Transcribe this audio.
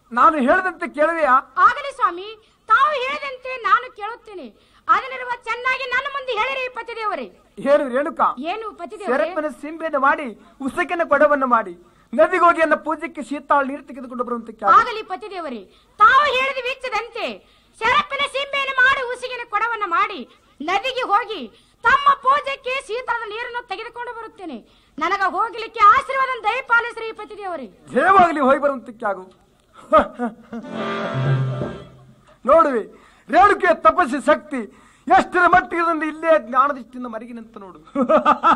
ನಾನು ಹೇಳಿದಂತೆ ಕೇಳುವೆಯಾ ಆಗಲಿ ಸ್ವಾಮಿ ತಾವು ಹೇಳಿದಂತೆ ನಾನು ಕೇಳುತ್ತೇನೆ ಅದನ್ನಿರುವ ಚೆನ್ನಾಗಿ ನನ್ನ ಮುಂದೆ ಹೇಳಿರಿ ಪತಿದೇವರೇ ಏನು ರೇಣುಕ ಏನು ಪತಿದೇವರೇ ಸೆರಪ್ಪನ ಸಿಂಬೆಯನ್ನು ಮಾಡಿ ಉಸಕಿನ ಕೊಡವನ್ನು ಮಾಡಿ ನದಿಗೆ ಹೋಗಿ ನನ್ನ ಪೂಜೆಗೆ ಶೀತಾಳ ನೀರು ತೆಗೆದುಕೊಂಡು ಬರುವಂತೆ ಕೇಳು. ಆಗಲಿ ಪತಿದೇವರೇ ತಾವು ಹೇಳಿದ ವೀಕ್ಷದಂತೆ ಶರಪ್ಪಿನ ಸಿಂಬೆಯನ್ನು ಮಾಡಿ ಉಸಿಗಿನ ಕೊಡವನ್ನ ಮಾಡಿ ನದಿಗೆ ಹೋಗಿ ತಮ್ಮ ಪೂಜೆಗೆ ಶೀತಳದ ನೀರನ್ನು ತೆಗೆದುಕೊಂಡು ಬರುತ್ತೇನೆ ನನಗ ಹೋಗ್ಲಿಕ್ಕೆ ಆಶೀರ್ವಾದ ದಯಪಾಲಿಸ್ರಿ ಪತಿದೇವರೇ ಜಯವಾಗಲಿ ಹೋಗಿ ಬರುವಂತಕ್ಕೆ ಆಗು ನೋಡುವೆ ರೇಣುಕೆಯ ತಪಸ್ಸಿ ಶಕ್ತಿ ಎಷ್ಟರ ಮಟ್ಟಿಗೆ ಇದೊಂದು ಇಲ್ಲೇ ಜ್ಞಾನದಿಷ್ಟಿಂದ ಮರಗಿನಂತ ನೋಡು